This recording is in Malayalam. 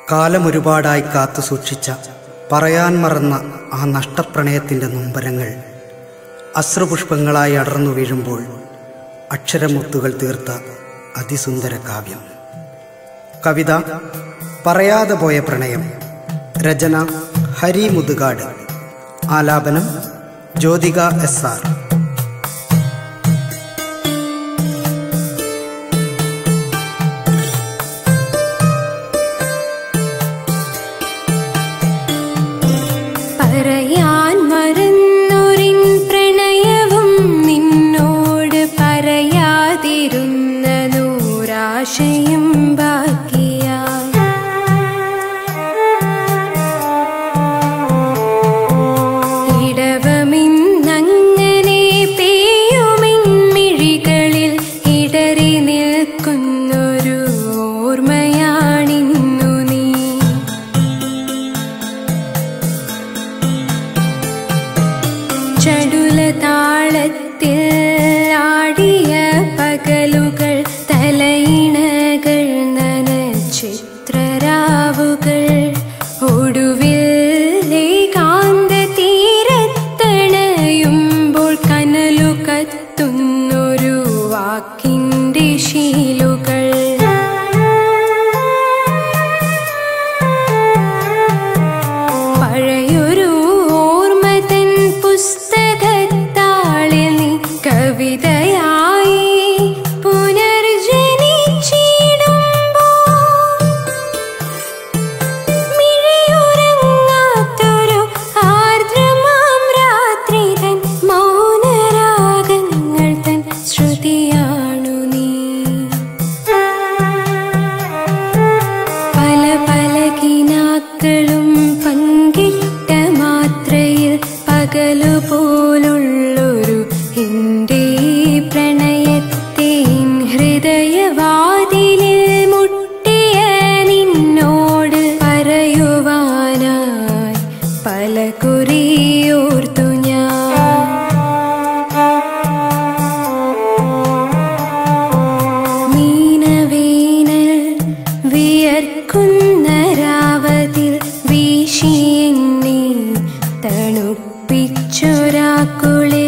കാലമൊരുപാടായി കാത്തു സൂക്ഷിച്ച പറയാൻ മറന്ന ആ നഷ്ടപ്രണയത്തിൻ്റെ നൊമ്പരങ്ങൾ അശ്രുപുഷ്പങ്ങളായി അടർന്നു വീഴുമ്പോൾ അക്ഷരമുത്തുകൾ തീർത്ത അതിസുന്ദര കാവ്യം കവിത പറയാതെ പോയ പ്രണയം രചന ഹരി മുതുകാട് ആലാപനം ജ്യോതിക എസ് ആർ പറയാൻ മറന്നൊരിൻ പ്രണയവും നിന്നോട് പറയാതിരുന്ന നൂറാശയും ബാക്കിയായി ഇടവമിന്നങ്ങനെ പെയ്യുമിൻ മിഴികളിൽ ഇടറി നിൽക്കുന്നൊരു ഓർമ്മയാണിന്നു നീ ചടുല താളത്തിൽ ആടിയ പകലുകൾ തലയിണകൾ നനച്ചിത്രരാവുകൾ ഒടുവിൽ ഏകാന്ത തീരത്തണയുമ്പോൾ കനലു കത്തുന്നൊരു വാക്കിൻ്റെ ശീലുകൾ പഴയൊരു ഓർമ്മതൻ പുസ്തകത്താളിൽ നീ കവിതയായി പുനർജനിച്ചിടുമ്പോൾ മിഴിയുറങ്ങാത്തൊരു ആർദ്രമാം രാത്രി തൻ മൗനരാഗങ്ങൾ തൻ ശ്രുതിയാണു നീ പല പല കിനാക്കളും പങ്കിട്ട മാത്രയിൽ പകലു പോലുള്ളൊരു എൻ്റെ പ്രണയത്തെ ഹൃദയവാതിലിൽ മുട്ടിയ നിന്നോട് പറയുവാനായി പല കുറിയോർത്തു ഞാൻ മീനവേനൽ വിയർക്കുന്ന രാവതിൽ വീശിയെന്നെ തണുപ്പിച്ചൊരാക്കുളെ